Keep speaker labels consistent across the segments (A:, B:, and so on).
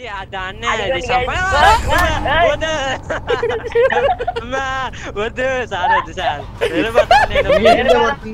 A: అది ఆ దాన్నే
B: అదిగో
A: అది
B: guys.
A: చంప-
B: ఏయ్.
A: వద్దు అమ్మా, వద్దు సార్ వద్దు సార్ వెళ్ళిపోతాను నేను
C: ఏంటో పడుతుంది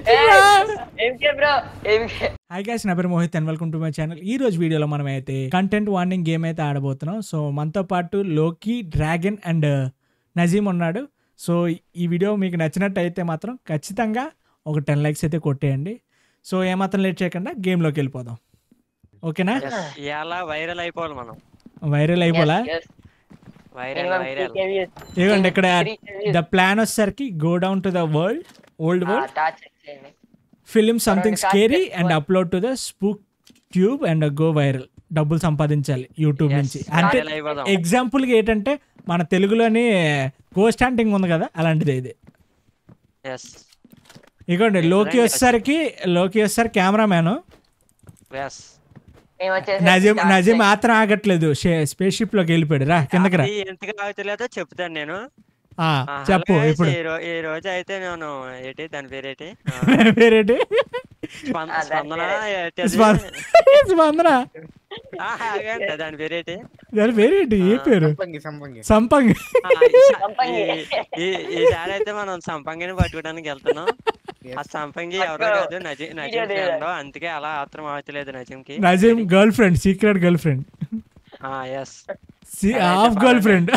B: MK bro MK
D: hi guys నా పేరు Mohit and welcome to my channel ఈ రోజు వీడియోలో మనం అయితే కంటెంట్ వార్నింగ్ గేమ్ అయితే ఆడబోతున్నాం సో మనతో పాటు లోకి డ్రాగన్ అండ్ నజీమ్ ఉన్నాడు సో ఈ వీడియో మీకు నచ్చినట్టయితే మాత్రం ఖచ్చితంగా ఒక టెన్ లైక్స్ అయితే కొట్టేయండి సో ఏమాత్రం లేట్ చేయకుండా గేమ్లోకి వెళ్ళిపోదాం ఓకేనా
A: ఎలా వైరల్ అయిపోవాలి మనం
D: వైరల్ అయిపోలా
A: వైరల్ వైరల్
D: ఇదిగోండి ఇక్కడ ద ప్లాన్ వచ్చేసరికి go down to the world old world
B: touch చేయండి
D: ఫిలిం సంథింగ్
B: రెండు
D: scary
B: cards
D: and upload to the spook tube and go viral డబ్బులు సంపాదించాలి యూట్యూబ్
A: Yes,
D: నుంచి అంటే
A: viral అయిపోదాం.
D: ఎగ్జాంపుల్గా ఏంటంటే మన తెలుగులోని గోస్ట్ హంటింగ్ ఉంది కదా అలాంటిది ఇది
A: ఎస్
D: ఇగోండి లోకి వచ్చేసరికి లోకి వచ్చేసరికి కెమెరామ్యాన్
A: ఎస్
B: మేము వచ్చేసి
D: నజీమ్
B: touch
D: నజీమ్
B: చేయండి.
D: మాత్రం ఆగట్లేదు స్పేస్ షిప్ లోకి వెళ్ళిపోయాడు రా కిందకి రా
A: ఎంతగా అవుతలేదో చెప్తాను నేను
D: ఆ,
A: ఆ,
D: చెప్పు
A: hello guys,
D: ఇప్పుడు
A: ఈ రో- ఈ రోజు అయితే నేను ఏంటి దాని పేరేటి ఆ,
D: పేరేంటి
A: స్పంద-
B: ఆ, దాని
A: స్పందన ఏంటి అది?
D: స్పంద- స్పందన
A: ఆ, ఆగండి, దాని పేరేటి
D: దాని పేరేంటి ఏ పేరు
C: సంపంగి సంపంగి
D: సంపంగి
A: ఆ, ఈ-
B: సంపంగి.
A: ఈ- ఈ- ఈసారి అయితే మనం సంపంగిని పట్టుకోవడానికి వెళ్తున్నాం ఆ సంపంగి ఎవరో
B: పట్టుకో.
A: కాదు నజీ నజీం
B: వీడియో తీయరా.
A: ఫ్రెండ్ అందుకే అలా ఆత్రం అవట్లేదు నజీంకి
D: Nazeem girlfriend secret girlfriend
A: yes
D: half girlfriend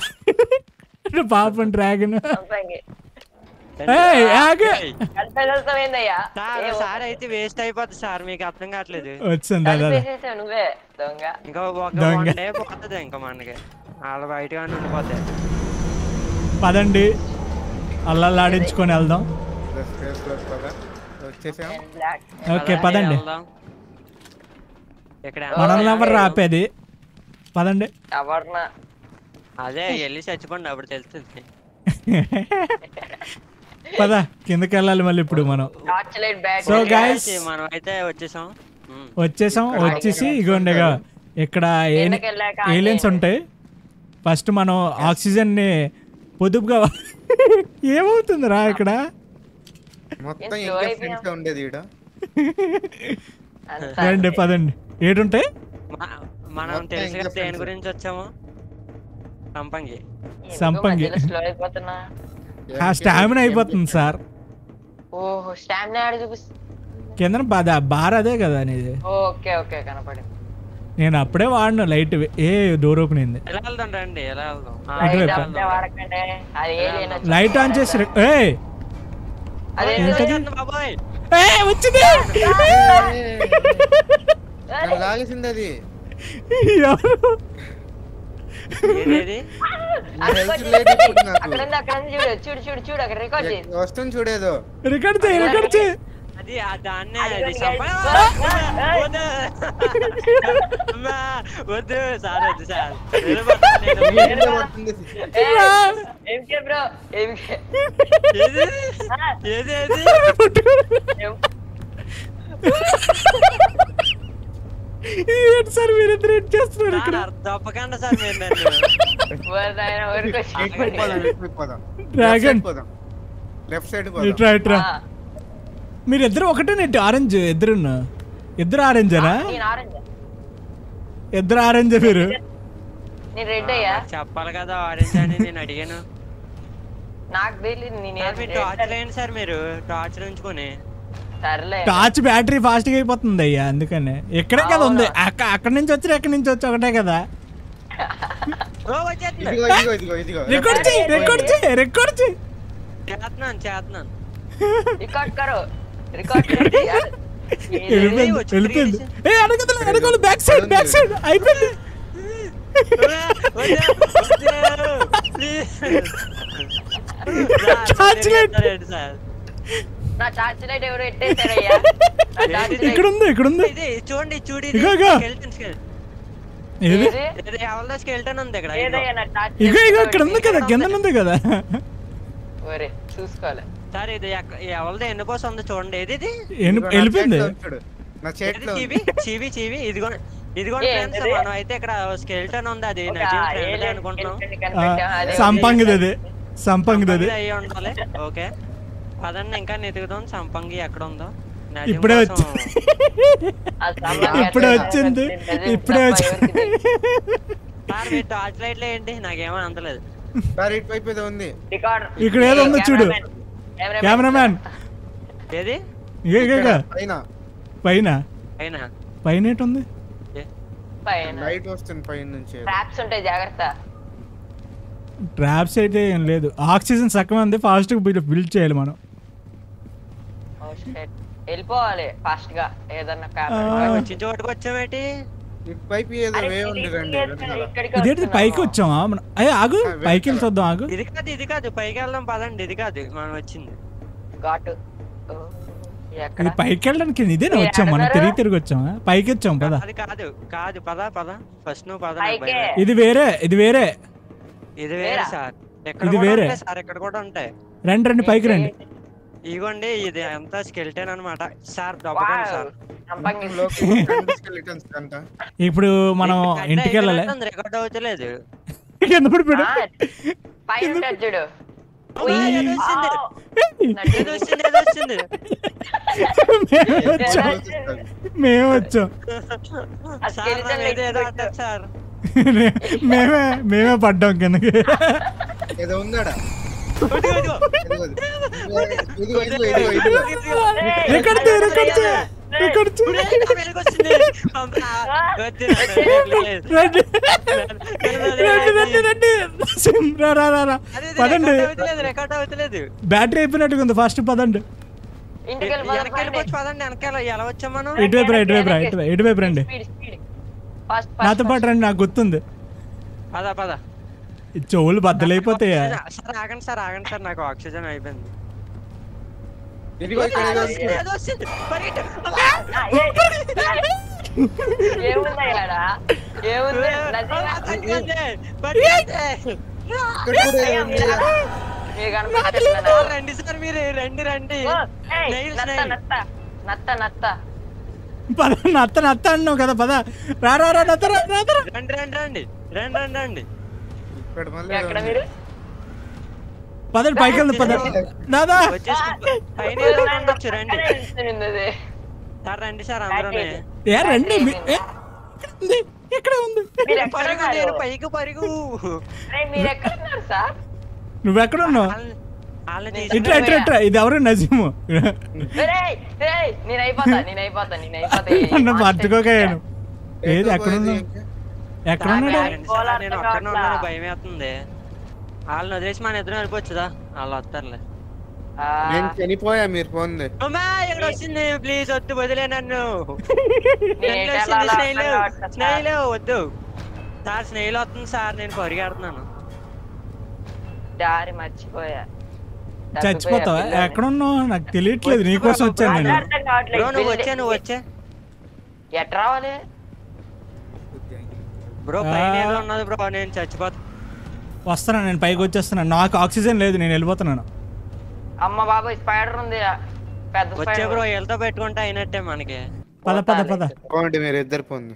D: పాపం డ్రాగన్
B: సంపంగి.
D: ఏయ్ ఆగు
B: కలిపే వెళ్తాం ఏందయ్యా
A: సార్
B: ఏ,
A: సార్ అయితే వేస్ట్ అయిపోతుంది సార్ మీకు అర్థం కావట్లేదు
D: వచ్చింది దాదా
B: కలిపేసేసావు నువ్వే దొంగ
A: ఇంకా ఒక
D: దొంగ.
A: వన్ డే పోతుంది ఇంకా మనకి వాళ్ళ బయటగా ఉండిపోతాయి
D: పదండి అల్లల్లాడించుకొని వెళ్దాం
C: స్పేస్ లో కదా వచ్చేసాం
B: బ్లాక్
D: ఓకే పదండి
A: వెళ్దాం. ఇక్కడ
D: మనల్ని ఎవరు రాపేది పదండి
B: ఎవరిన
A: అదే వెళ్ళి చచ్చిపోండి అప్పుడు తెలుస్తుంది
D: పద కిందకి వెళ్ళాలి మళ్ళీ ఇప్పుడు మనం
B: torch light bat
D: So, guys,
A: మనం అయితే వచ్చేసాం ఉమ్.
D: వచ్చేసాం వచ్చేసి ఇగోండిగా ఇక్కడ
B: కిందకి వెళ్ళాక
D: ఏలియన్స్ ఉంటాయి ఫస్ట్ మనం ఆక్సిజన్ ని పొదుపుగా ఏమవుతుందిరా ఇక్కడ
C: మొత్తం
B: slow
C: ఇంకా
B: అయిపోయాం.
C: ఫ్రెండ్స్ ఉండేది ఈడ
D: రండి పదండి ఏడుంటాయి
A: మ- మనం
C: మొత్తం
A: తెలుసు
C: ఇంకా
A: కదా దేని
C: friends.
A: గురించి వచ్చాము సంపంగి
D: సంపంగి.
B: స్లో అయిపోతున్నా
D: ఆ స్టామినా అయిపోతుంది సార్
B: ఓహో స్టామినా ఆడ చూపిస్తుంది
D: కింద బాధ బార్ అదే కదా అనేది
B: ఓకే ఓకే కనపడి
D: నేను అప్పుడే వాడిన లైట్ ఏ డోర్ ఓపెన్ అయింది
A: ఎలా వెళ్దాం రండి ఎలా వెళ్దాం ఆ,
D: ఇటువైపు.
A: ఎలా
B: లైట్
A: వెళ్దాం?
B: అంతా వాడకండి అది ఏలియన్ వచ్చి-
D: లైట్ ఆన్ చేసి రె- ఏయ్
B: అదే
A: ఓయ్,
D: ఏంటది?
A: వచ్చేస్తుంది బాబాయ్
D: ఏయ్, వచ్చింది
C: నన్ను లాగేసింది అది
D: ఎవరు?
A: ఏదేది
B: అక్కడ
C: హెల్త్
B: ఉంది,
C: లేదు ఇప్పుడు నాకు.
B: అక్కడ ఉంది అక్కడ ఉంది చూడు చూడు చూడు చూడు అక్కడ రికార్డ్ చేయి
C: వస్తుంది చూడేదో
D: రికార్డ్ చేయి రికార్డ్ చేయి
A: అది ఆ దాన్నే
B: అది
A: అది
B: guys.
A: సంప-
B: ఏయ్.
A: వద్దు అమ్మా, వద్దు సార్ వద్దు సార్ వెళ్ళిపోతాను నేను.
C: ఏంటో పడుతుంది
B: ఎంకే బ్రో ఎంకే
A: ఏది ఏది ఏది
D: ఏంటి సార్ మీరిద్దరు ఏం చేస్తున్నారు ఇక్కడ
A: సార్ తప్పకుండా సార్ మీరు నన్ను
B: ఊరికి
C: ఇటువైపు పోదాం ఇటువైపు పోదాం
D: డ్రాగన్
C: పోదాం లెఫ్ట్ సైడ్
D: ఇట్రా
C: పోదాం
D: ఇట్రా మీరు ఇద్దరు ఒకటే నెట్ ఆరెంజ్ ఇద్దరు ఇద్దరు ఆరెంజేనా
B: నేను ఆరెంజ్
D: ఇద్దరు ఆరెంజ్ మీరు
B: నేను రెడ్ అయ్యా
A: నాకు చెప్పాలి కదా ఆరెంజ్ అని నేను అడిగాను
B: నాకు తెలియదు నేను
A: సార్ మీరు టార్చ్ లేండి సార్ మీరు టార్చ్ ఉంచుకొని
B: సర్లే
D: టార్చ్ బ్యాటరీ ఫాస్ట్ గా అయిపోతుంది అయ్యా అందుకనే ఇక్కడే కదా ఉంది అక్క అక్కడి నుంచి వచ్చి ఎక్కడి నుంచి వచ్చి ఒకటే కదా
A: ఓ వచ్చేస్తుంది
C: ఇదిగో ఇదిగో ఇదిగో ఇదిగో
D: రికార్డ్ చేయి రికార్డ్ చేయి రికార్డ్ చేయి
A: చేస్తున్నాను చేస్తున్నాను
B: రికార్డ్ కరో రికార్డ్ కరో యార్
D: వెళ్ళిపోయింది
A: వచ్చి
D: వెళ్ళిపోయింది
A: తిరిగేసి.
D: ఏ అడగదు అడగదు బ్యాక్ సైడ్ బ్యాక్ సైడ్ అయిపోయింది Torch light.
A: సార్
B: నా టార్చ్ లైట్ ఎవరు ఎట్టేశారయ్యా నా torch light.
D: ఇక్కడ ఉంది ఇక్కడ ఉంది
A: ఇది చూడండి చూడు
D: ఇగో, ఇగో.
A: స్కెల్టన్ స్కెల్టన్
D: ఏది
B: ఏది?
A: ఎవరిదో స్కెల్టన్ ఉంది ఇక్కడ ఇగో.
B: ఏదయ్యా నా టార్చ్
D: ఇగో
B: లైట్
D: ఇగో ఇక్కడ ఉంది కదా కింద ఉంది కదా
B: ఒరే చూసుకోవాలి
A: సార్ ఇది ఎక్క- ఎవరిదో ఎన్ని కోసం ఉంది చూడండి ఏది ఇది
D: ఎన్ని-
C: ఇదిగో నా
D: వెళ్ళిపోయింది
C: చేతిలో చూడు నా
A: ఏది
C: చేతిలో
A: చీవి చీవి చీవి ఇదిగో ఇదిగో
B: ఏ,
A: ఫ్రెండ్స్
B: ఏంటిది?
A: మనం అయితే ఇక్కడ స్కెల్టన్ ఉంది అది
B: ఒక
A: నజీం ఫ్రెండ్
B: alien
A: అనుకుంటున్నాం
B: skeleton
D: ఆ,
B: కనిపెట్టాం. అదే
D: సంపంగిది అది సంపంగిది అది
A: సంపంగి అయ్యి ఉండాలి ఓకే పదండి ఇంకా నెతుకుదాం సంపంగి ఎక్కడ ఉందో నజీం
D: ఇప్పుడే
A: కోసం-
D: వచ్చి
B: ఆ సంపంగి
D: ఇప్పుడే
B: ఎట్లా
D: వచ్చింది
B: వచ్చింది?
D: ఇప్పుడే
B: తప్ప
D: వచ్చింది
B: ఎవరికి తెలియదు.
A: మీ టార్చ్ లైట్లు ఏంటి నాకేమో అంతలేదు
C: సార్ ఇటువైపు ఏదో ఉంది
B: రికార్డ్
D: ఇక్కడ ఏదో ఉందో చూడు. కెమెరామ్యాన్
A: ఏది
D: ఏ ఏ, ఏ.
C: పైన
D: పైన
A: అయినా
D: పైన ఏంటి ఉంది
B: పైన
C: లైట్ వస్తుంది పైన నుంచి
B: ట్రాప్స్ ఉంటాయి జాగ్రత్త
D: ట్రాప్స్ అయితే ఏం లేదు ఆక్సిజన్ సగం ఉంది ఫాస్ట్గా బిల్డ్ చేయాలి మనం
B: Oh, shit. వెళ్ళిపోవాలి ఫాస్ట్ గా ఏదన్నా
D: ఆ.
A: వచ్చిన చోటుకు వచ్చామేటి
C: ఇటువైపు ఏదో వే ఉంది రండి వెనకాల.
D: ఇదేంటి పైకి వచ్చామా మనం అయ్యే ఆగు
C: ఆ,
D: పైకి వెళ్ళి చూద్దాం ఆగు
A: ఇది కాదు ఇది కాదు పైకి వెళ్దాం పదండి ఇది కాదు మనం వచ్చింది
B: ఘాటు ఓ, ఎక్కడ
D: ఇది పైకి వెళ్ళడానికి ఇదేనా
B: మీరు
D: వచ్చాం మనం
B: ఎక్కడున్నారు?
D: తిరిగి తిరిగి వచ్చామా పైకి వచ్చాం పద
A: అది కాదు కాదు పద పద ఫస్ట్ నువ్వు పద నాకు
B: పైకే.
A: భయం.
D: ఇది వేరే ఇది వేరే
A: ఇది వేరే
B: వేరా?
A: సార్ ఎక్కడ
D: ఇది
A: కూడా
D: వేరే.
A: ఉంటాయి సార్ ఇక్కడ కూడా ఉంటాయి
D: రండి రండి పైకి రండి
A: ఇగోండి ఇది అంతా స్కెల్టన్ అన్నమాట సార్ దొబ్బకండి సార్
C: లోకి రెండు skeletons అంట
D: ఇప్పుడు మనం ఇంటికి వెళ్ళాలి
A: రికార్డ్ అవుతలేదు
D: కింద పడిపోయాడు
B: పైన ఉంటాడు చూడు
A: ఓ, ఏదో వచ్చింది. ఏదో వచ్చింది ఏదో వచ్చింది
D: మేము వచ్చాం మేము వచ్చాం
B: ఆ
A: సార్ నా
B: skeleton
A: మీద ఏదో
B: ఎత్తుకొచ్చు.
A: అంటారు సార్
D: మేమే మేమే పడ్డాం కిందకి
C: ఏదో ఉందాడా
A: ఇదిగో, ఇదిగో.
C: ఇదిగో ఇదిగో ఇదిగో ఇదిగో ఇదిగో
D: రికార్డ్ చేయి రికార్డ్ చేయి రికార్డ్ చేయి
A: ఇప్పుడే నా మీదకి వచ్చింది. అమ్మా, వచ్చింది, లేదు.
D: రండి రండి రండి రండి సిమ్, రా రా రా రా
A: అది ఇది
D: పదండి
A: రికార్డ్ అవుతలేదు రికార్డ్ అవుతలేదు
D: బ్యాటరీ అయిపోయినట్టుగా ఉంది ఫస్ట్ పదండి
B: ఇంటికి
A: వెనక్కి వెళ్ళిపోవచ్చు పదండి వెనకాల ఎలా వచ్చాం మనం
D: ఇటువైపు రా ఇటువైపు రా ఇటువైపు ఇటువైపు రండి
B: ఫాస్ట్
D: నాతో పాటు రండి నాకు గుర్తుంది
A: పద పద
D: ఈ చెవులు బద్దలైపోతాయా
A: సార్ ఆగండి సార్ ఆగండి సార్ నాకు ఆక్సిజన్ అయిపోయింది
C: ఇదిగో ఇక్కడ ఏదో ఉంది.
A: ఏదో వచ్చింది. పరిగెట్టు.
B: ఏముంది ఆడ ఏముంది నదిగా?
A: పరిగెత్తండి. పరిగెత్తే.
C: ఇక్కడ కూడా ఏదో ఉంది
B: మీకు కనపడట్లేదా?
A: రండి సార్ మీరు రండి రండి
B: ఓ, ఏయ్,
A: Nails,
B: నత్త
A: nails.
B: నత్త నత్త నత్త
D: పద నత్త నత్త అన్నావు కదా పద రా రా రా నత్త రా నత్త రా.
A: రండి రండి రండి రండి రండి రండి
C: ఇక్కడ మళ్ళీ ఏదో
B: ఎక్కడ
C: ఉంది.
B: మీరు
D: పదండి పైకి వెళ్దాం పద దాదా
A: వచ్చేసి పైన ఏదో ఒకటి ఉండొచ్చు రండి
B: అక్కడే నిల్చుని ఉంది.
A: సార్ రండి సార్ అందరూ
D: ఏ రండి మీ- ఏ, ఇక్కడ ఉంది, ఇక్కడ ఉంది
B: మీరు ఎక్కడ
A: పరుగు
B: ఉన్నారు?
A: నేను పైకి పరుగు
B: అరే, మీరు ఎక్కడ ఉన్నారు సార్
D: నువ్వు ఎక్కడ ఉన్నావు
A: వాళ్ళని- వాళ్ళని
D: ఇట్రా ఇట్రా ఇట్రా ఇది ఎవరు నజీము
B: ఏయ్, ఏయ్, నేను అయిపోతా నేను అయిపోతా నేను అయిపోతా ఈ
D: నన్ను
B: మాస్టర్
D: పట్టుకోకాను ఏది
C: ఎటు
D: ఎక్కడ
C: పోయేది
D: ఉన్నావు
C: ఇంకా?
D: ఎక్కడ
A: సార్,
D: ఉన్నాడు
A: రండి సార్, నేను ఒక్కనే ఉన్నాను భయం వేస్తుంది వాళ్ళని వదిలేసి మన ఇద్దరం వెళ్ళిపోవచ్చుదా వాళ్ళు వస్తారులే
B: ఆ,
C: నేను చనిపోయా మీరు పోంది
A: అమ్మా ఇక్కడ వచ్చింది ప్లీజ్ వద్దు వదిలే నన్ను
B: నేను
A: నన్ను
B: ఎటు
A: వచ్చింది
B: వెళ్ళాలో
A: స్నేహిలు
B: అర్థం కావట్లేదు
A: స్నేహిలు వద్దు సార్ స్నేహిలు వస్తుంది సార్ నేను పరిగెడుతున్నాను
B: దారి మర్చిపోయా
D: చచ్చిపోతావా ఎక్కడ ఉన్నావు నాకు తెలియట్లేదు నీకోసం వచ్చాను నేను
B: అర్థం కావట్లేదు.
A: బ్రో నువ్వు
B: బిల్డింగ్-
A: వచ్చే నువ్వు వచ్చే
B: ఎట్ రావాలి
A: బ్రో
D: ఆ.
A: పైన ఏదో ఉన్నది బ్రో నేను చచ్చిపోతా
D: వస్తున్నాను నేను పైకి వచ్చేస్తున్నాను నాకు ఆక్సిజన్ లేదు నేను వెళ్ళిపోతున్నాను
B: అమ్మ బాబాయ్ స్పైడర్ ఉంది పెద్ద
A: వచ్చే
B: స్పైడర్
A: బ్రో వీళ్ళతో పెట్టుకుంటే అయినట్టే మనకి
D: పద పద పద
C: పోండి మీరు ఇద్దరు పోండి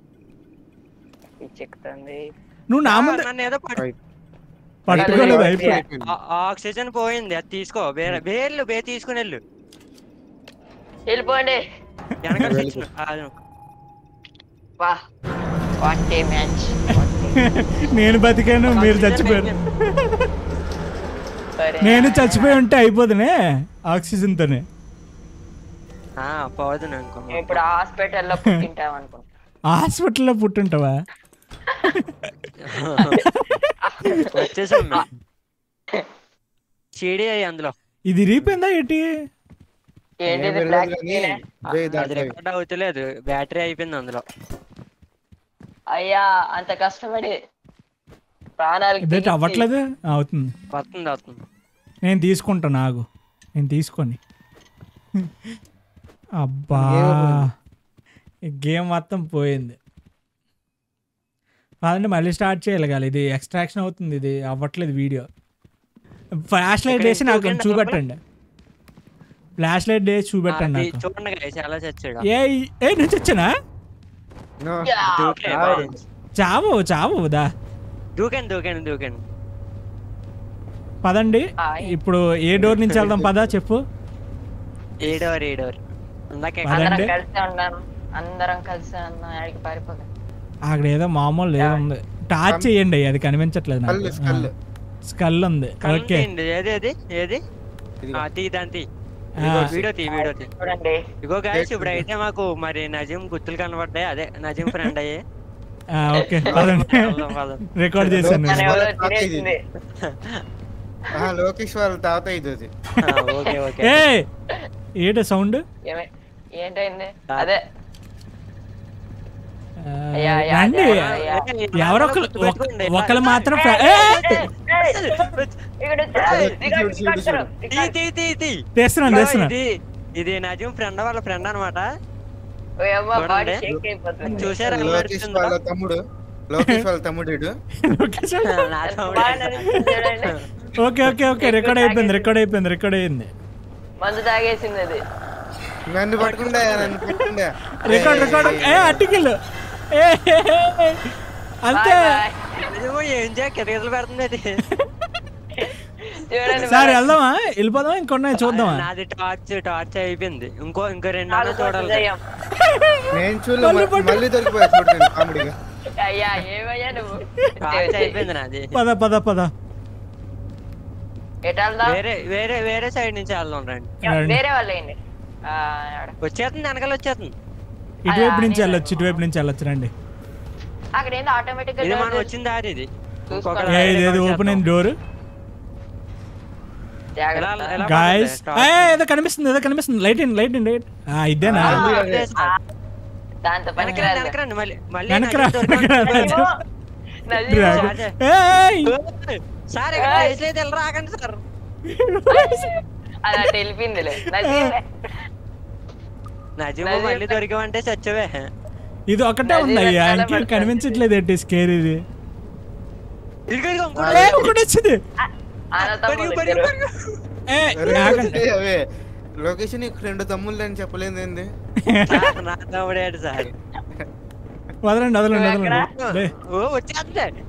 B: చిక్కుతుంది
D: నువ్వు నా
A: ఆ,
D: ముందు
A: నన్ను ఏదో పట్టు-
D: పట్టుకోలేదు
B: అది-
D: అయిపోయి
C: అయిపోయింది.
A: ఆ- ఆ ఆక్సిజన్ పోయింది అది తీసుకో వేరే వేర్లు బే తీసుకుని వెళ్ళు
B: వెళ్ళిపోండి
A: వెనకాల తెచ్చిన. ఆ,
B: వా వాట్ ఏ మ్యాచ్
D: నేను బతికాను మీరు చచ్చిపోయారు నేను చచ్చిపోయి ఉంటే అయిపోదునే ఆక్సిజన్ తోనే
A: ఆ, పోదు అనుకో
B: ఇప్పుడు హాస్పిటల్లో పుట్టింటాం అనుకుంటా
D: హాస్పిటల్లో పుట్టుంటావా
A: వచ్చేసాం మేము. చీడి అయ్యి అందులో
D: ఇది రీపోయిందా ఏంటి
B: ఏంటిది
C: ఏం
B: బ్లాక్
C: వెళ్ళదు కానీ రే
A: అది
C: దాంట్లో
A: రికార్డ్ అవుతలేదు బ్యాటరీ అయిపోయింది అందులో
B: అయ్యా అంత కష్టపడి ప్రాణాలు
D: ఇదేంటి అవ్వట్లేదు ఆ, అవుతుంది
A: వస్తుంది వస్తుంది
D: నేను తీసుకుంటాను ఆగు నేను తీసుకొని అబ్బా ఈ గేమ్ మొత్తం పోయింది కాదండి మళ్ళీ స్టార్ట్ చేయాలి కదా ఇది ఎక్స్ట్రాక్షన్ అవుతుంది ఇది అవ్వట్లేదు వీడియో ఫ్లాష్ లైట్
A: ఇక్కడ
D: వేసి నాకు
A: ఇంకొకటి
D: చూపెట్టండి ఫ్లాష్ లైట్ వేసి చూపెట్టండి
A: అది
D: నాకు
A: చూడండి guys, ఎలా చచ్చాడు
D: ఏ ఏ నుంచి వచ్చానా
C: No.
A: దూకే
C: ఆ.
A: బాయ్.
D: చావు చావు దా
A: దూకండి దూకండి దూకండి
D: పదండి
B: హాయ్.
D: ఇప్పుడు ఏ డోర్ నుంచి వెళ్దాం పదా చెప్పు
A: ఏడోర్ ఏడోర్ ఇందాకే
D: పదండి.
B: అందరం కలిసి ఉన్నాను అందరం కలిసి ఉన్నాం ఆడికి పారిపోదు
D: అక్కడ ఏదో మామూలు ఏదో ఉంది టార్చ్ చేయండి అది కనిపించట్లేదు
C: స్కల్
D: నాకు
C: స్కల్
D: స్కల్ ఉంది ఓకే
A: కంటెంట్ ఏది ఏది ఏది
C: ఇదిగో.
A: ఆ, తీ దాని తీ
D: ఆ.
A: ఇదిగో వీడియో తీ వీడియో తీ
B: చూడండి
A: ఇగో గాయస్ ఇప్పుడు అయితే మాకు మరి నజీం గుర్తులు కనబడ్డాయి అదే నజీం ఫ్రెండ్ అయ్యి
D: ఆ, ఓకే పదండి
A: వెళ్దాం, వెళ్దాం.
D: రికార్డ్ చేశాను
B: మన
D: నేను.
B: ఎవరో
C: ఇది.
B: తినేసింది
C: ఆహా, లోకేష్ వాళ్ళ తాత ఇది అది
A: ఆ, ఓకే ఓకే
D: ఏ ఏంటి సౌండ్
B: ఏమే- ఏంటైంది అదే
D: ఆ,
B: అయ్యా, అయ్యా,
D: రండి
B: అయ్యా, అయ్యా.
D: ఎవరో ఒకరు
A: గుర్తుపెట్టుకోండి.
D: ఒకరు మాత్రం
B: ఏయ్,
D: ఫ్ర-
B: ఏయ్,
D: ఏ!
B: ఏయ్, ఏయ్, ఇక్కడ వచ్చి-
C: ఏయ్,
B: ఇక్కడ
C: చూడు, చూడు,
B: ఇక్కడ
C: చూడు.
A: తీ తీ తీ తీ
D: తెస్తున్నాను
A: ఇగో
D: తెస్తున్నాను
A: ఇది ఇది నజీం ఫ్రెండ్ వాళ్ళ ఫ్రెండ్ అనమాట
B: ఓ అమ్మ, బాడీ
A: చూడండి.
B: షేక్ అయిపోతుంది
A: చూసారా ఎలా
C: లోకేష్
A: నడుస్తుందో?
C: వాళ్ళ తమ్ముడు లోకేష్ వాళ్ళ తమ్ముడు ఈడు.
D: లొకేషన్.
A: నా తమ్ముడే.
B: బాగా నడుస్తుంది చూడండి.
D: ఓకే ఓకే ఓకే రికార్డ్ అయిపోయింది రికార్డ్ అయిపోయింది రికార్డ్ అయింది
B: మందు తాగేసింది అది
C: నన్ను పట్టుకుండే నన్ను పట్టుకుండే
D: రికార్డ్ రికార్డ్ ఏ అట్టికిల్ ఏ అంతే
B: బాయ్, బాయ్.
A: నజీము ఏం చేయ కిరగీతలు పెడుతుంది అది
B: చూడండి
D: సార్
B: మరి.
D: వెళ్దామా వెళ్ళిపోదామా ఇంకొన్నాయి చూద్దామా
A: నాది టార్చ్ టార్చ్ అయిపోయింది ఇంకో ఇంకో రెండు
B: నాలుగు
A: అన్నా చూడాలి
B: దయ్యం.
C: నేను చూడలే మళ్ళీ దొరికిపోయా చూడండి కామెడీగా
B: అయ్యా ఏమయ్యా నువ్వు
A: టార్చ్ అయిపోయింది నాది
D: పద పద పద
B: ఎటు వెళ్దాం
A: వేరే వేరే వేరే సైడ్ నుంచి వెళ్దాం రండి
D: రండి.
B: వేరే వాళ్ళు ఏంటి ఆ, ఆడ.
A: వచ్చేస్తుంది వెనకాల వచ్చేస్తుంది
D: ఇటువైపు నుంచి వెళ్ళొచ్చు ఇటువైపు నుంచి వెళ్ళొచ్చు రండి
B: అక్కడ ఏంది ఆటోమేటిక్
A: ఇది మనం వచ్చిన దారి ఇది ఇంకొక
D: ఏ ఇది ఏది ఓపెన్ అయింది డోర్
A: ఎలా- ఎలా
D: గాయస్
A: పడుతుంది?
D: ఏదో కనిపిస్తుంది ఏదో కనిపిస్తుంది light in light in light ఇదేనా
A: ఆ,
C: ఉంది
A: అదే సార్.
B: దాంతో పని
A: వెనకరండి, వెనకరండి, మళ్ళీ మళ్ళీ
D: వెనకరా,
A: నాకు దొరకదు.
D: వెనకరా.
B: నది
D: Dragon.
A: అదే.
D: ఏయ్!
A: సార్ ఇక్కడ
B: ఏయ్.
A: ప్లేస్ లేదు వెళ్ళి రాకండి సార్
B: అది అటు వెళ్ళిపోయిందిలే నది
A: నజీము
B: నజీం
A: మళ్ళీ దొరికామంటే చచ్చవే
D: ఇది ఒకటే
B: నది
D: ఉంది అయ్యా
B: వెనకాల
D: ఇంకేం
B: పడుతుంది.
D: కనిపించట్లేదు ఏంటి స్కేర్ ఇది
A: ఇదిగో ఇదిగో ఇంకోటి.
D: ఏ ఒకటి వచ్చింది
A: పరిగు, పరిగు, పరిగు.
D: ఏ
C: అరే,
D: ఆగండి.
C: అవే లోకేష్ నీకు రెండు తమ్ముళ్ళు అని చెప్పలేదు ఏంది
A: సార్, నా తమ్ముడేడు సార్
D: వదలండి వదలండి
B: నువ్వు
D: వదలండి లే.
A: ఓ వచ్చేస్తుంది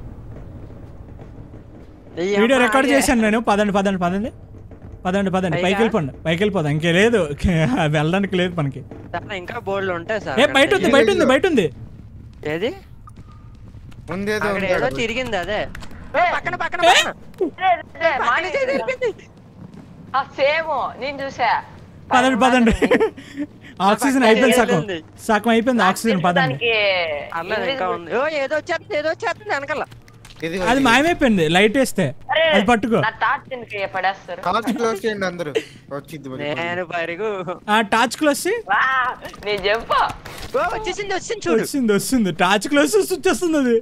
D: వీడియో రికార్డ్ చేశాను నేను పదండి పదండి పదండి పదండి పదండి పైకి
A: పైగా?
D: వెళ్ళిపోండి పైకి వెళ్ళిపోదాం ఇంకే లేదు వెళ్ళడానికి లేదు మనకి
A: సార్ ఇంకా బోర్డులు ఉంటాయి సార్
D: ఏ బయట ఉంది బయట ఉంది బయట ఉంది
A: ఏది
C: ముందేదో
A: అక్కడ
C: ఉంది
A: ఏదో
C: అక్కడ.
A: తిరిగింది అదే పక్కన పక్కన
D: ఏ?
A: పక్కన
B: సేమ్ నేను చూసా
D: పదండి పదండి ఆక్సిజన్ అయిపోయింది సగం
A: ఉంది.
D: సగం అయిపోయింది ఆక్సిజన్ పదండి
B: దానికి
A: అల్లది ఇంకా ఉంది ఓ ఏదో వచ్చేస్తుంది ఏదో వచ్చేస్తుంది వెనకాల
C: ఇదిగో,
D: అది
C: ఇదిగో.
D: మాయమైపోయింది లైట్ వేస్తే
B: అరే,
D: అది పట్టుకో
B: నా టార్చ్ ఎందుకు పడేస్తారు
C: టార్చ్ క్లోజ్ చేయండి అందరూ వచ్చింది మరి.
A: నేను పరిగు
D: ఆ టార్చ్ క్లోజ్
B: వా, నీ జంప్
A: ఓ వచ్చేసింది వచ్చింది చూడు
D: వచ్చింది వస్తుంది టార్చ్ క్లోజ్ వచ్చేస్తుంది అది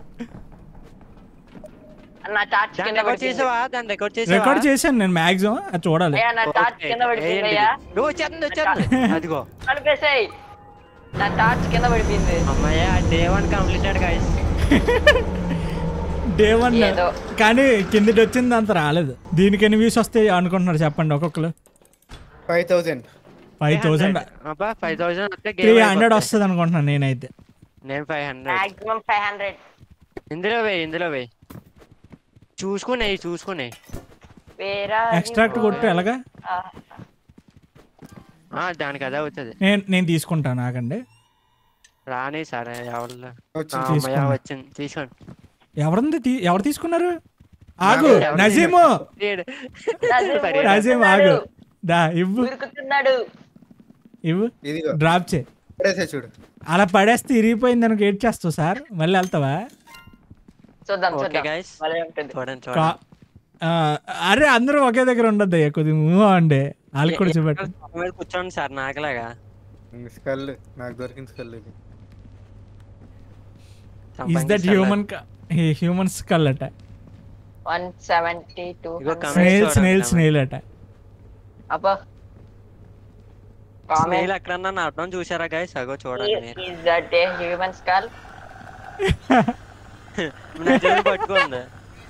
B: నా టార్చ్
A: దాన్ని
B: కింద
A: రికార్డ్
B: పడిపోయింది
A: చేసావా దాన్ని రికార్డ్ చేసావా
D: రికార్డ్ చేశాను నేను మాక్సిమం అది చూడాలి
B: అయ్యా నా టార్చ్
A: ఓకే,
B: కింద పడిపోయింది
A: వేయండి.
B: అయ్యా
A: ఓ వచ్చేస్తుంది వచ్చేస్తుంది అదిగో
B: కలిపేసాయి నా టార్చ్ కింద పడిపోయింది
A: అమ్మయ్య day one completed guys
D: day one
B: ఏదో.
D: కానీ కిందటి వచ్చింది అంత రాలేదు దీనికి ఎన్ని వ్యూస్ వస్తాయి అనుకుంటున్నారు చెప్పండి ఒక్కొక్కరు
C: ఫైవ్ థౌసండ్
D: ఫైవ్ థౌసండ్
A: అబ్బా ఫైవ్ థౌసండ్ వస్తే
D: త్రీ
A: game
D: హండ్రెడ్
A: అయిపోతుంది.
D: వస్తుంది అనుకుంటున్నాను నేనైతే
A: నేను five hundred
B: maximum five hundred
A: ఇందులో వేయి ఇందులో వేయి చూసుకునే చూసుకునే
B: వేరా
D: ఎక్స్ట్రాక్ట్ కొట్టు ఎలాగా
A: ఆ, దానికి అదే అవుతుంది
D: నేను నేను తీసుకుంటాను ఆగండి
A: రాని సరే ఎవరు
C: వచ్చింది.
A: అమ్మయ్య
D: తీసుకోండి.
A: వచ్చింది తీసుకోండి
D: ఎవరుంది తీ- ఎవరు తీసుకున్నారు ఆగు
A: ఎవరు
D: నజీము
A: ఏడు.
B: నజీం
A: పరి-
D: నజీం ఆగు దా ఇవ్వు
B: ఉరుకుతున్నాడు
D: ఇవ్వు
C: ఇదిగో
D: డ్రాప్ చే
C: పడేసా చూడు
D: అలా పడేస్తే ఇరిగిపోయింది అనుకో ఏడ్ చేస్తావు సార్ మళ్ళీ వెళ్తావా
B: చూద్దాం
A: ఓకే
B: చూద్దాం
A: గైస్
B: భలే ఉంటుంది
A: చూడండి
D: కా-
A: చూడండి
D: ఆ, అరే అందరూ ఒకే దగ్గర ఉండద్దు అయ్యా కొద్దిగా మూవ్ అండి వాళ్ళకి కూడా చూపెట్టు
A: సోఫా మీద కూర్చోండి సార్ నాకులాగా
C: స్కల్ నాకు దొరికింది స్కల్ ఇది
D: is that human human skull అట
B: వన్ సెవెంటీ టూ
A: ఇగో comment
D: స్నేల్
A: చూడండి
D: స్నేల్
A: అమ్మ.
D: స్నేల్ అట
B: అబ్బా కామెంట్
A: స్నేల్ ఎక్కడన్నా నాటడం చూసారా గైస్ అగో చూడండి మీరు
B: is that a human skull
A: నా చెవి పట్టుకుంది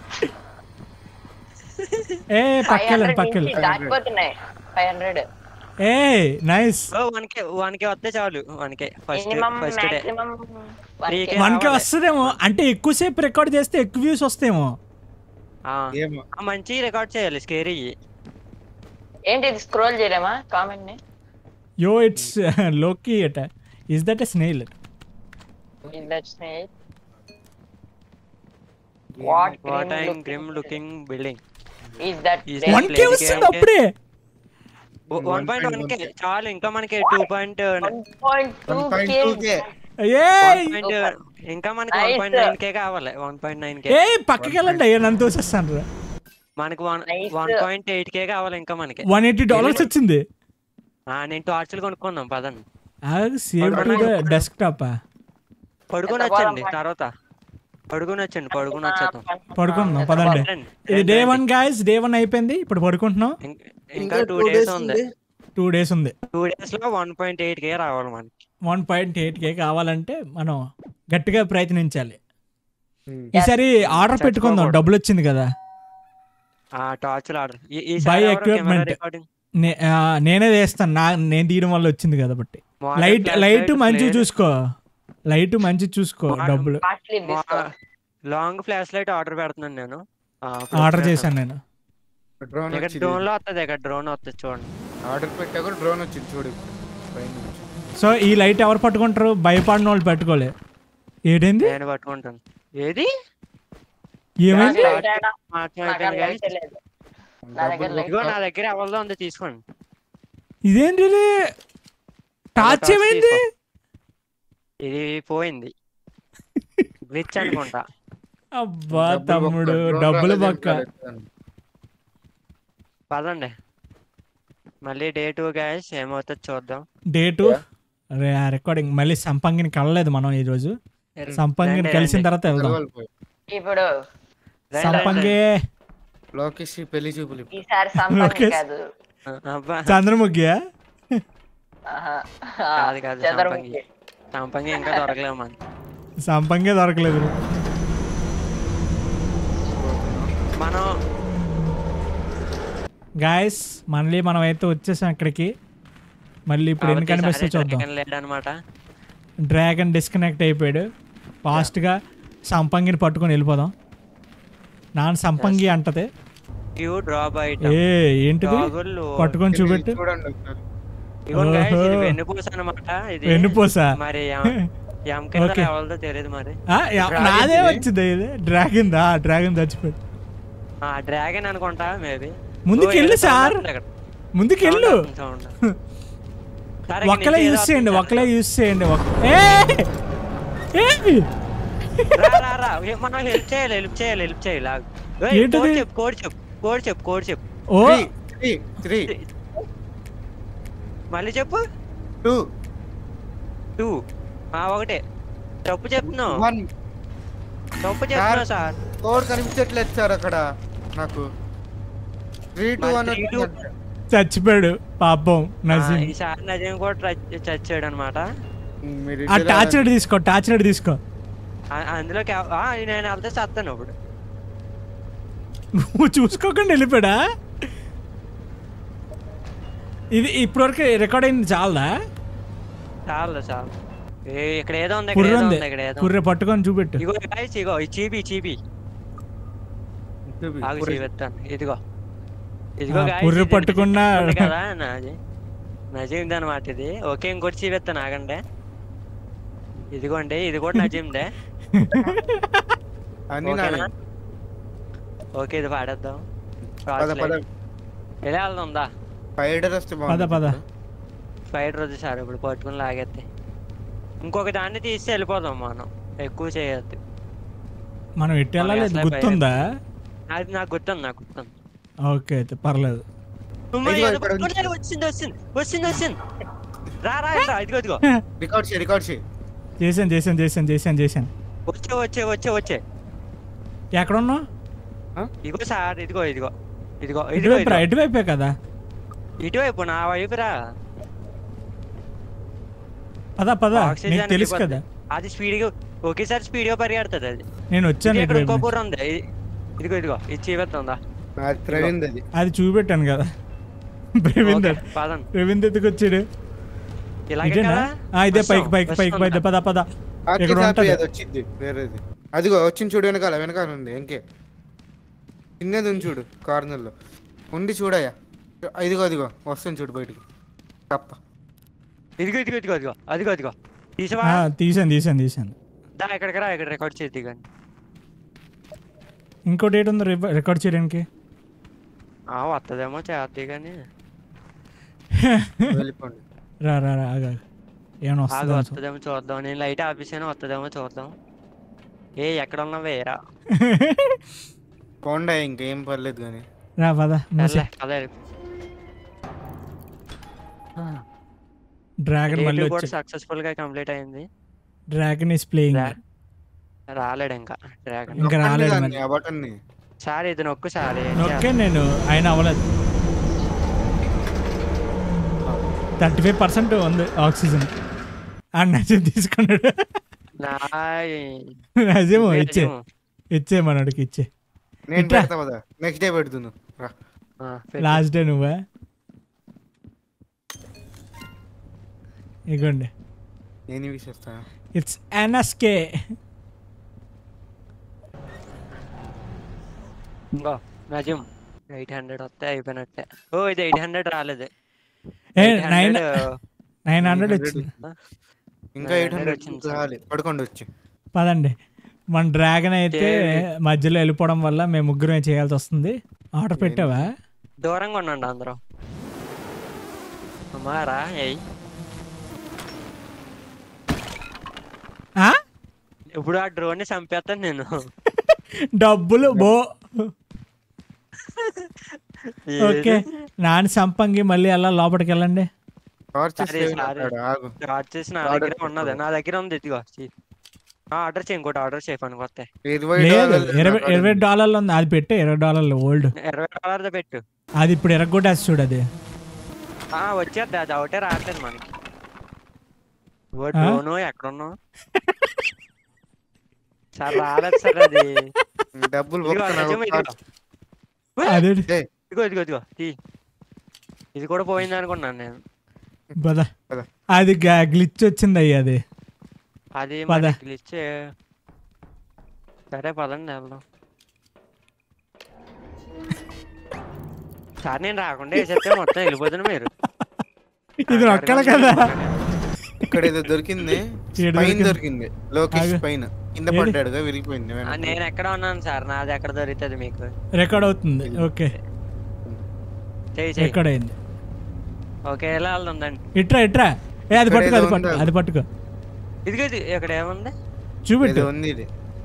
D: ఏ
B: ఫైవ్
D: పక్కెళ్ళండి
B: హండ్రెడ్
D: పక్కెళ్ళి
B: దాటిపోతున్నాయి ఫైవ్ హండ్రెడ్
D: ఏ నైస్
A: ఓ వన్కే వన్కే వస్తే చాలు one K first
B: minimum
A: first day
B: maximum
A: Three K.
D: One K
A: రావాలి.
D: వస్తుందేమో అంటే ఎక్కువసేపు రికార్డ్ చేస్తే ఎక్కువ వ్యూస్ వస్తాయేమో
C: ఏమో
A: మంచి రికార్డ్ చేయాలి స్కేరీ
B: ఏంటి ఇది స్క్రోల్ చేయలేమా కామెంట్ ని
D: యో ఇట్స్ లోకి అట is that a snail
B: is that snake what
A: what I'm grim looking building
B: is that
A: Is
D: one K వస్తుంది అప్పుడే
A: వన్ పాయింట్ వన్ కే చాలు ఇంకా మనకి two point
B: one point two
C: one point
B: K
C: two K
D: ఏ
A: ఇంకా మనకి
B: Nice.
A: One point nine K కావాలి one point nine K
D: ఏ పక్కకి వెళ్ళండి అయ్యా నన్ను తోసేస్తాను
A: మనకి one
B: Nice.
A: One point eight K కావాలి ఇంకా మనకి
D: వన్ ఎయిటీ డాలర్స్ వచ్చింది
A: ఆ, నేను టార్చ్లు కొనుక్కుందాం పదండి
D: save to the desktop
A: పడుకొని
B: ఎంత
A: వచ్చండి
B: బాగా
A: తర్వాత పడుకొని వచ్చండి పడుకొని వచ్చేద్దాం
D: పడుకుందాం పదండి
A: రండి,
D: ఇది డే
A: రండి.
D: వన్ గాయస్ డే వన్ అయిపోయింది ఇప్పుడు పడుకుంటున్నాం
A: ఇం- ఇంకా టూ డేస్ ఉంది
D: టూ డేస్ ఉంది
A: టూ డేస్ లో వన్ పాయింట్ ఎయిట్ కే రావాలి మనకి
D: వన్ పాయింట్ ఎయిట్ కే కావాలంటే మనం గట్టిగా ప్రయత్నించాలి ఈసారి ఆర్డర్ పెట్టుకుందాం
A: చచ్చిపోకూడదు.
D: డబ్బులు వచ్చింది కదా
A: ఆ టార్చ్లు ఆర్డర్
D: Buy equipment. నే- ఆ, నేనే చేస్తాను నా నేను తీయడం వల్ల వచ్చింది కాబట్టి లైట్ లైట్ మంచి చూసుకో లైట్ మంచి చూసుకో
A: మా-
D: డబ్బులు
B: కాస్ట్లీ తీసుకో
A: లాంగ్ ఫ్లాష్ లైట్ ఆర్డర్ పెడుతున్నాను నేను ఆ,
D: ఆర్డర్ చేశాను నేను
C: డ్రోన్
A: ఇక్కడ
C: వచ్చింది
A: డ్రోన్ లో వస్తుంది ఇక్కడ డ్రోన్ వస్తుంది చూడండి
C: ఆర్డర్ పెట్టా కూడా డ్రోన్ వచ్చింది చూడు పైన నుంచి.
D: సో ఈ లైట్ ఎవరు పట్టుకుంటారు భయపడిన వాళ్ళు పెట్టుకోలే ఏంటైంది
A: నేను పట్టుకుంటాను ఏది
D: ఏమైంది
B: నాకు తేడా.
A: మాత్రం
B: నాకు
A: అయిపోయింది
B: లైట్
A: కానీ
B: లేదు నా దగ్గర లైట్
A: ఇదిగో నా దగ్గర ఎవరిదో ఉంది తీసుకోండి
D: ఇదేంటి ఇది? టార్చ్
A: టార్చ్
D: ఏమైంది
A: తీసుకో. ఇది పోయింది గ్లిచ్ అనుకుంటా
D: అబ్బా
C: డబ్బులు
D: తమ్ముడు
C: బొక్క, డ్రోన్
D: డబ్బులు
C: రాలేదు,
D: పక్క
C: రాలేదు.
A: పదండి మళ్ళీ డే టూ గ్యాస్ ఏమవుతుంది చూద్దాం
D: డే టూ అరే ఆ రికార్డింగ్ మళ్ళీ సంపంగిని కలలేదు మనం ఈ రోజు సంపంగిని
A: రండి,
D: కలిసిన
A: రండి.
D: తర్వాత వెళ్దాం
C: గొడవలు పోయి.
B: ఇప్పుడు
A: రండి,
D: సంపంగి
C: లోకేష్ ఈ పెళ్లి చూపులు ఇప్పుడు.
B: ఈసారి సంపంగి
D: లోకేష్.
B: కాదు
A: రండి. అబ్బా
D: చంద్రముఖి
B: ఆహా.
A: కాదు, కాదు,
B: చంద్రముఖి
A: సంపంగి. సంపంగి ఇంకా దొరకలేము మనకి
D: సంపంగే దొరకలేదు
A: మనం
D: గాయస్ మళ్ళీ మనం అయితే వచ్చేసాం ఇక్కడికి మళ్ళీ ఇప్పుడు ఎన్ని కనిపిస్తే చూద్దాం
A: లేడనమాట
D: డ్రాగన్ డిస్కనెక్ట్ అయిపోయాడు ఫాస్ట్గా సంపంగిని పట్టుకొని వెళ్ళిపోదాం నాన్న సంపంగి అంటది
A: క్యూ డ్రాప్
D: ఏ
A: ఐటమ్
D: ఏంటిది
A: గాగుళ్ళు
D: పట్టుకొని
C: ఇది
D: చూపెట్టు
C: చూడండి ఒకసారి.
A: ఇగో guys, ఇది
D: ఓహో.
A: వెన్నుపూస అనమాట ఇది
D: వెన్నుపూస
A: మరి ఎం- ఎం కింద
D: Okay.
A: ఎవరిదో తెలియదు మరి
D: ఆ, యా-
C: Dragon
D: నాదే
C: ఇది?
D: వచ్చింది ఇది డ్రాగన్ దా డ్రాగన్ చచ్చిపోయాడు
A: ఆ డ్రాగన్ అనుకుంటా మేబీ
D: ముందుకెళ్ళు సార్ ముందుకెళ్ళు ఒక్కలే యూస్ చేయండి ఒక్కలే యూస్ చేయండి ఒక్క- ఏయ్! ఏయ్!
A: మనం హెల్ప్ చేయాలి హెల్ప్ చేయాలి హెల్ప్ చేయాలి ఆగు. ఏయ్,
D: ఏంటిది?
A: కోడ్ చెప్పు కోడ్ చెప్పు కోడ్ చెప్పు కోడ్ చెప్పు
D: ఓ
C: త్రీ త్రీ త్రీ
A: మళ్ళీ చెప్పు
C: టూ
A: టూ ఆ ఒకటే తప్పు చెప్తున్నావు
C: వన్
A: తప్పు చెప్తున్నావు సార్
C: కోడ్ కనిపించట్లేదు సార్ అక్కడ నాకు three two one
A: three, two.
D: చచ్చిపోయాడు పాపం
A: ఆ,
D: నజీం
A: ఈసారి నజీం కూడా ట్రై- చచ్చాడు అనమాట
C: మీరు
D: ఆ
C: ఇటు
D: టార్చ్
C: రావాలి.
D: రెడ్ తీసుకో టార్చ్ రెడ్ తీసుకో
A: అందులోకి ఎవ- ఆ, నేను వెళ్తే చస్తాను ఇప్పుడు
D: నువ్వు చూసుకోకుండా వెళ్ళిపోయాడా ఇది ఇప్పటివరకు రికార్డ్ అయింది చాలదా
A: చాలు చాలు ఏ, ఇక్కడ ఏదో ఉంది ఇక్కడ
D: పుర్రె
A: ఏదో
D: ఉంది
A: ఉంది ఇక్కడ ఏదో
D: పుర్రె పట్టుకొని చూపెట్టు
A: ఇగో guys, ఇగో ఈ చీపి చీపి
C: చూపి,
A: ఆగు
C: పూరి.
A: చూపిస్తాను ఇదిగో ఇదిగో
D: ఆ,
A: guys,
D: పుర్రె
A: ఇది
D: పట్టుకున్న-
A: ఉంది కదా నాది నజీమ్ది అనమాట ఇది ఓకే ఇంకోటి చూపిస్తాను ఆగండి ఇదిగోండి ఇది కూడా నజీమ్దే
C: అన్ని నావే.
A: ఓకేనా ఓకే ఇది పాడేద్దాం
C: పద పద
A: ఎలా వెళ్దా
C: స్పైడర్ వస్తే
D: పద
C: బాగుంది
D: పద
A: ఫైట్ రోజు సార్ ఇప్పుడు పట్టుకుని లాగేస్తే ఇంకొక దాన్ని తీసి వెళ్ళిపోదాం మనం ఎక్కువ చేయొద్దు
D: మనం ఎట్టి వెళ్ళాలి
A: అసలే
D: గుర్తుందా
A: అది నాకు గుర్తుంది నాకు గుర్తుంది
D: ఓకే అయితే పర్లేదు
A: అమ్మా,
C: ఇదిగో
A: ఏదో
C: ఇక్కడ ఉంది.
A: పట్టుకుని వచ్చింది వచ్చింది వచ్చింది వచ్చింది రా రా రా ఇదిగో ఇదిగో
C: రికార్డ్ చేయి రికార్డ్ చేయి
D: చేశాను చేశాను చేశాను చేశాను చేశాను
A: వచ్చే వచ్చే వచ్చే వచ్చే
D: ఎక్కడ ఉన్నావు
A: ఇదిగో సార్ ఇదిగో ఇదిగో ఇదిగో ఇదిగో
D: ఇటువైపు రా
A: ఇదిగో.
D: ఇటువైపే కదా
A: ఇటువైపు నా వైపు రా
D: పద పద
A: ఆక్సిజన్
D: నీకు తెలుసు
A: వెళ్ళిపోద్ది.
D: కదా
A: అది స్పీడ్ గా ఒకేసారి స్పీడ్ గా పరిగెడుతుంది అది
D: నేను వచ్చాను
A: ఇది ఇక్కడ
D: ఇటువైపు
A: ఇంకో
D: నుంచి.
A: బుర్ర ఉంది ఇ- ఇదిగో ఇదిగో ఇది చీపెత్తుందా
C: అది ప్రవీణ్ అది
D: అది చూపెట్టాను కదా ప్రవీణ్
A: ఓకే, పదండి
D: ప్రవీణ్ ఎత్తుకు వచ్చాడు
A: ఇలాగే
D: ఇదేనా
A: కదా
D: ఆ, ఇదే
A: వస్తాం,
D: పైకి పైకి పైకి పైకి పద పద
C: ఆకి
D: ఇక్కడ
C: కాపీ
D: ఉంటది
C: అది వచ్చింది వేరేది అదిగో వచ్చింది చూడు వెనకాల వెనకాల ఉంది ఇంకే చిన్నది ఉంది చూడు కార్నర్ లో ఉండి చూడయ్యా ఇదిగో అదిగో వస్తుంది చూడు బయటికి తప్ప
A: ఇదిగో ఇదిగో ఇదిగో ఇదిగో అదిగో అదిగో తీసవా
D: ఆ, తీసాను తీసాను తీసాను
A: దా ఇక్కడికి రా ఇక్కడ రికార్డ్ చేద్ది కానీ
D: ఇంకోటి ఏంటి ఉంది రివ- రికార్డ్ చేయడానికి
A: ఆ వస్తుందేమో చేద్ది కానీ
C: వెళ్ళిపోండి
D: రా రా రా ఆగా ఏమైనా
A: ఆగు
D: వస్తుందా
A: వస్తుందేమో చూద్దాం నేను లైట్ ఆపేసాను వస్తుందేమో చూద్దాం ఏ ఎక్కడ ఉన్నావే రా
C: పోండా ఇంకేం పర్లేదు కానీ
D: రా పద మూసే
A: వెళ్ళే, అదే
D: డ్రాగన్ మళ్ళీ
A: రేటు కూడా
D: వచ్చి
A: సక్సెస్ఫుల్ గా కంప్లీట్ అయింది
D: డ్రాగన్ ఈస్ ప్లేయింగ్
A: రా- రాలేడు ఇంకా డ్రాగన్
D: ఇంకా
C: నొక్కండి
D: రాలేదు
C: దాన్ని,
D: మరి.
C: ఆ బటన్ ని
A: సార్ ఇది నొక్కు సార్ ఏం
D: ఓకే
A: చేయాలి?
D: నేను ఆయన అవ్వలేదు థర్టీ ఫైవ్ పర్సెంట్ ఉంది ఆక్సిజన్ ఆ నజీం తీసుకున్నాడు
A: నా
D: నజీము
A: ఇదే
D: ఇచ్చే
A: నిజము.
D: ఇచ్చే మనోడికి ఇచ్చే
C: నేను
D: ఇట్రా.
C: పెడతా కదా నెక్స్ట్ డే పెడుతున్నా రా
A: ఆ, పెట్టు.
D: లాస్ట్ డే నువ్వా ఇగోండి
C: నేను ఇవి చేస్తా
D: ఇట్స్ ఎన్ఎస్కే
A: ఇంకో నజీం ఎయిట్ హండ్రెడ్ వస్తే అయిపోయినట్టే ఓ ఇది ఎయిట్ హండ్రెడ్ రాలేదు
D: ఏ
A: 800,
D: నైన్ నైన్ హండ్రెడ్ వచ్చింది
C: ఇంకా
A: నైన్
C: ఎయిట్
A: హండ్రెడ్
C: హండ్రెడ్
A: వచ్చింది సార్.
C: రావాలి పడుకోండి వచ్చి
D: పదండి మన డ్రాగన్ అయితే
A: ఏ-
D: మధ్యలో వెళ్ళిపోవడం వల్ల మేము ముగ్గురం చేయాల్సి వస్తుంది ఆర్డర్ పెట్టావా
A: దూరంగా ఉండండి అందరూ అమ్మారా ఏయ్
D: ఆ?
A: ఇప్పుడు ఆ డ్రోన్ ని చంపేస్తాను నేను
D: డబ్బులు బో ఓకే
A: ఏది?
D: నాని సంపంగి మళ్ళీ అలా లోపలికి వెళ్ళండి
C: టార్చ్
A: సరే, సరే.
C: ఆగు
A: స్టార్ట్ చేసి నా
C: Order
A: దగ్గర ఉన్నది నా దగ్గర ఉంది ఇదిగో చెయ్. ఆ ఆర్డర్ చేయి ఇంకోటి ఆర్డర్ చేయి పనికి వస్తే
C: ఇరవై
D: లేదు
C: డాలర్లు
D: ఇరవై
C: నాకు
D: ఇరవై
C: అడిగింది.
D: డాలర్లు ఉంది అది పెట్టే ఇరవై డాలర్లు ఓల్డ్
A: ఇరవై డాలర్ది పెట్టు
D: అది ఇప్పుడు ఎరగొట్టేసి చూడు అది
A: ఆ వచ్చేద్ది అది ఒకటే రావట్లేదు మనకి ఓ
D: ఆ?
A: డ్రోను ఎక్కడున్నావు సార్ రాలేదు సార్ అది
C: డబ్బులు
A: ఇదిగో
C: ఒక్క
A: నిజమే ఇదిగో.
D: అదే
C: ఏ,
A: ఇదిగో ఇదిగో ఇదిగో తీ ఇది కూడా పోయింది అనుకున్నాను నేను
D: పద
C: పద.
D: అది గ్లిచ్ వచ్చింది అయ్యి అది
A: అది
D: పద.
A: మరి ఇచ్చే సరే పదండి వెళ్దాం సార్ నేను రాకుండా వేసేస్తే మొత్తం వెళ్ళిపోతున్నా మీరు
D: ఇది నొక్కల కదా
C: ఇక్కడ ఏదో దొరికింది
D: ఏడు
C: పైన
D: దొరికింది?
C: దొరికింది లోకేష్
D: ఆగు.
C: పైన కింద
D: ఏది?
C: పడ్డాడుగా విరిగిపోయింది
A: ఆ,
C: వెనక్కి.
A: నేను ఎక్కడ ఉన్నాను సార్ నాది ఎక్కడ దొరుకుతుంది మీకు
D: రికార్డ్ అవుతుంది ఓకే
A: చేయి చేయి
D: రికార్డ్ అయింది
A: ఓకే ఎలా వెళ్తుందండి
D: ఇట్రా ఇట్రా ఏ అది
C: ఇక్కడ
D: పట్టుకో అది
C: ఏదో
D: పట్టుకో
C: ఉందా?
D: అది పట్టుకో
A: ఇదిగో ఇది ఇక్కడ ఏముంది
D: చూపెట్టు
C: ఏదో ఉంది ఇది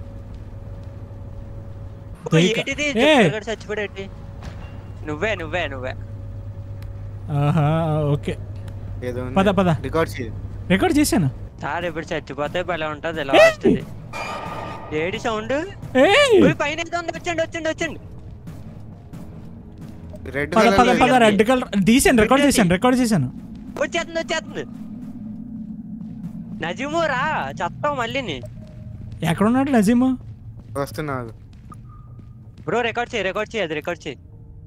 A: ఓ,
D: దొరిక-
A: ఏంటిది
D: ఏ!
A: ఇక్కడ చచ్చిపోడేటి నువ్వే నువ్వే నువ్వే
D: ఆహా ఓకే
C: ఏదో ఉంది
D: పద పద
C: రికార్డ్ చేయి
D: రికార్డ్ చేశాను
A: సార్ ఇప్పుడు చచ్చిపోతే భలే ఉంటది లాస్ట్ ఏడి సౌండ్
D: ఏయ్
A: పైన ఏదో ఉంది వచ్చండి వచ్చండి వచ్చండి
C: రెడ్
D: పద పద
C: కలర్
D: పద రెడ్ కలర్ తీసాను రికార్డ్ చేశాను రికార్డ్ చేశాను
A: వచ్చేస్తుంది వచ్చేస్తుంది నజీము రా చస్తావు మళ్ళీని
D: ఎక్కడ ఉన్నాడు నజీము
C: వస్తున్నాడు
A: బ్రో రికార్డ్ చేయి రికార్డ్ చేయి అది రికార్డ్ చేయి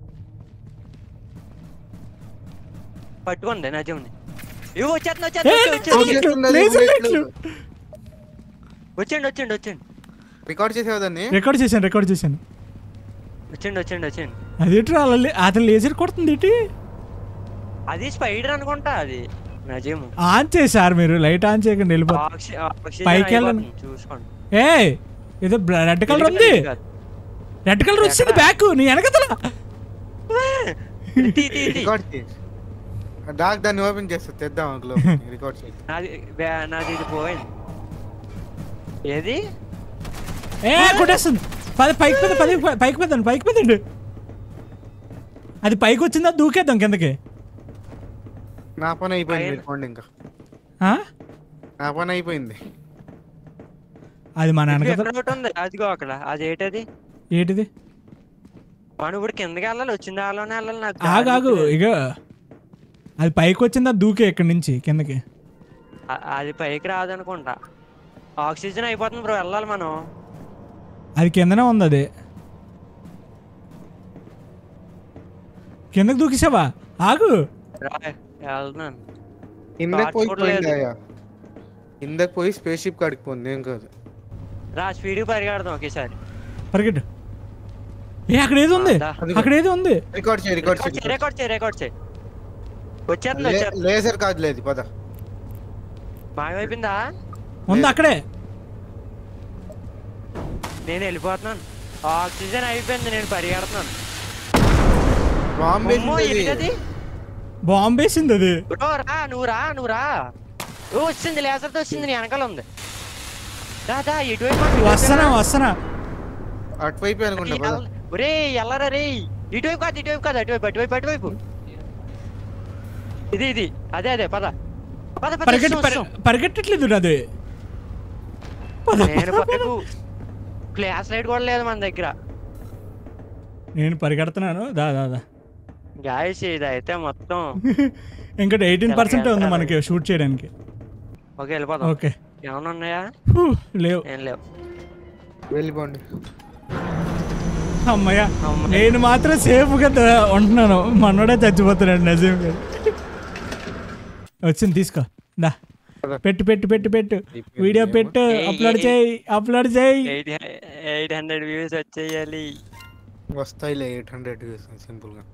A: పట్టుకోండి నజీముని ఇవి వచ్చేస్తుంది
D: ఏయ్,
A: వచ్చేస్తుంది వచ్చేస్తుంది,
D: లేజర్
A: వచ్చేస్తుంది
D: లేజర్ లైట్లు.
A: వచ్చండి వచ్చండి వచ్చండి
C: రికార్డ్ చేసావు దాన్ని
D: రికార్డ్ చేశాను రికార్డ్ చేశాను
A: వచ్చండి వచ్చండి వచ్చండి
D: అదేంట్రా అలా లే- అతను లేజర్ కొడుతుంది ఏంటి
A: అది స్పైడర్ అనుకుంటా అది నజీము
D: ఆన్ చేశారు మీరు లైట్ ఆన్ చేయకండి వెళ్ళిపో
A: ఆక్సి- ఆక్సిజన్
D: పైకి వెళ్ళండి.
A: అయిపోతుంది, చూసుకోండి
D: ఏ ఏదో రెడ్ కలర్ ఉంది
A: ఇది కాదు.
D: రెడ్ కలర్ వచ్చింది బ్యాక్ నీ వెనకతల
A: తీ, తీ, తీ.
C: రికార్డ్ చేయి డాక్ దాన్ని ఓపెన్ చేస్తా తెద్దాం గ్లో రికార్డ్ చేయి
A: నాది బ్యా- నాది ఇది పోయింది ఏది
D: ఏ కొట్టేస్తుంది పది పైకి పెద్ద పది పైకి పెద్దండి పైకి పెద్దండి అది పైకి వచ్చిందా దూకేద్దాం కిందకి
C: నా పని అయిపోయింది
A: పైన-
C: రికార్డ్ ఇంకా
D: ఆ?
C: నా పని అయిపోయింది
D: అది మన
A: ఇది
D: వెనకతల
A: ఎక్కడ ఒకటి ఉంది అదిగో అక్కడ అది ఏంటది
D: ఏంటిది
A: మనం ఇప్పుడు కిందకి వెళ్ళాలి వచ్చిన దారిలోనే వెళ్ళాలి నాకు
D: ఆగు
A: దారి
D: ఆగు
A: గుర్తులేదు.
D: ఇక అది పైకి వచ్చిందా దూకే ఇక్కడి నుంచి కిందకి
A: అ- అది పైకి రాదనుకుంటా ఆక్సిజన్ అయిపోతుంది బ్రో వెళ్ళాలి మనం
D: అది కిందనే ఉంది అది కిందకి దూకేసావా ఆగు
A: రా వెళ్తున్నాను
C: కిందకి
A: Torch
C: పోయి
A: కూడా
C: పోయింది
A: లేదు.
C: అయ్యా కిందకి పోయి స్పేస్ షిప్ కాడికి పోయింది ఏం కాదు
A: రా స్పీడ్కి పరిగెడదాం ఒకేసారి
D: పరిగెట్టు ఏ అక్కడ ఏది ఉంది
A: దా.
D: అక్కడ ఏది ఉంది
C: రికార్డ్ చేయి రికార్డ్
A: రికార్డ్ చేయి
C: చేయి
A: రికార్డ్ చేయి రికార్డ్ చేయి వచ్చేస్తుంది
C: లే-
A: వచ్చేస్తుంది
C: లేజర్ కాదు లేదు పద
A: మాయమైపోయిందా
D: ఉంది అక్కడే
A: నేను వెళ్ళిపోతున్నాను ఆక్సిజన్ అయిపోయింది నేను పరిగెడుతున్నాను
C: బాంబు
A: అమ్మో,
C: వేసింది అది.
A: ఏంటది?
D: బాంబు వేసింది అది
A: బ్రో రా నువ్వు రా నువ్వు రా ఓ వచ్చింది లేసర్తో వచ్చింది నీ వెనకాల ఉంది దా దా ఇటువైపు రా, ఇటువైపు
D: వస్తానా
A: రా.
D: వస్తానా
C: అటువైపు అనుకుంటా పద.
A: ఎల్- ఒరే ఎల్లరా రే ఇటువైపు కాదు ఇటువైపు కాదు అటువైపు అటువైపు అటువైపు ఇది ఇది అదే అదే పద పద పద
D: పరిగెట్టి
A: వస్తాం, వస్తాం.
D: పరిగెట్టట్లేదు అది పద,
A: నేను
D: పద,
A: పక్కకు క్లాస్ లైట్ కూడా లేదు మన దగ్గర
D: నేను పరిగెడుతున్నాను దా దా దా
A: గాయస్ ఇది అయితే మొత్తం
D: ఇంకా ఎయిటీన్ పర్సెంట్ ఉంది
A: వెళ్తారా?
D: మనకి షూట్ చేయడానికి
A: ఓకే వెళ్ళిపోదాం
D: ఓకే
A: ఏమన్నా ఉన్నాయా
D: హూ, లేవు
A: ఏం లేవు
C: వెళ్ళిపోండి
D: అమ్మయ్య
A: అమ్మయ్య.
D: నేను మాత్రం సేఫ్గా ద- ఉంటున్నాను మనోడే చచ్చిపోతున్నాడు నజీం గారు వచ్చింది తీసుకో దా పెట్టు పెట్టు పెట్టు పెట్టు వీడియో పెట్టు
A: ఏయ్,
D: అప్లోడ్
A: ఏయ్.
D: చేయి అప్లోడ్ చేయి
A: ఎయిట్ ఎయిట్ హండ్రెడ్ వ్యూస్ వచ్చేయాలి
C: వస్తాయిలే ఎయిట్ హండ్రెడ్ సింపుల్ గా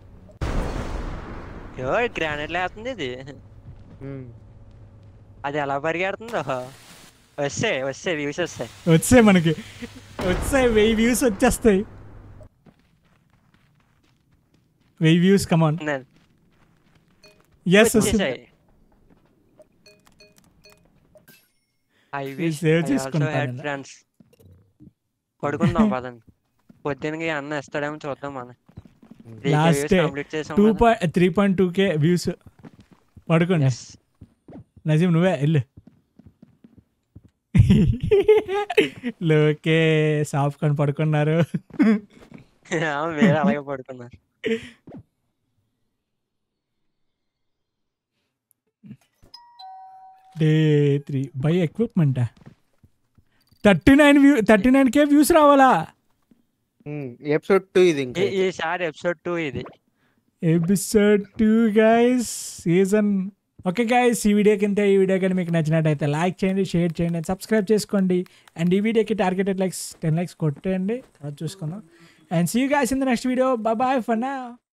A: యో గ్రానైట్ లేస్తుంది ఇది
C: ఉమ్.
A: అది ఎలా పరిగెడుతుందో వస్తే వస్తే వ్యూస్ వస్తాయి
D: వచ్చాయి మనకి వచ్చాయి వెయ్యి వ్యూస్ వచ్చేస్తాయి వెయ్యి వ్యూస్ కమాన్
A: నేను
D: ఎస్
A: వచ్చేసాయి ఐ విష్
D: save చేసుకుంటాను.
A: ఫ్రెండ్స్ పడుకుందాం పదండి పొద్దునకి అన్న ఇస్తాడేమో చూద్దాం మనం
D: లాస్ట్
A: కంప్లీట్ చేసాం
D: two point three point two K views పడుకోండి నజీం నువ్వే వెళ్ళు లోకే సాఫ్ కొని పడుకున్నారు
A: మీరు అలాగే పడుకున్నారు
D: డే త్రీ బై ఎక్విప్మెంటా thirty nine view thirty nine K views రావాలా
C: ఉమ్. ఎపిసోడ్ టూ ఇది ఇంకా
A: ఈ- ఈసారి ఎపిసోడ్ టూ ఇది
D: episode two guys season okay guys ఈ వీడియో కింద ఈ వీడియో కానీ మీకు నచ్చినట్టయితే లైక్ చేయండి షేర్ చేయండి సబ్స్క్రైబ్ చేసుకోండి అండ్ ఈ వీడియోకి టార్గెటెడ్ లైక్స్ టెన్ లైక్స్ కొట్టేయండి తర్వాత చూసుకుందాం and see you guys in the next video bye for నా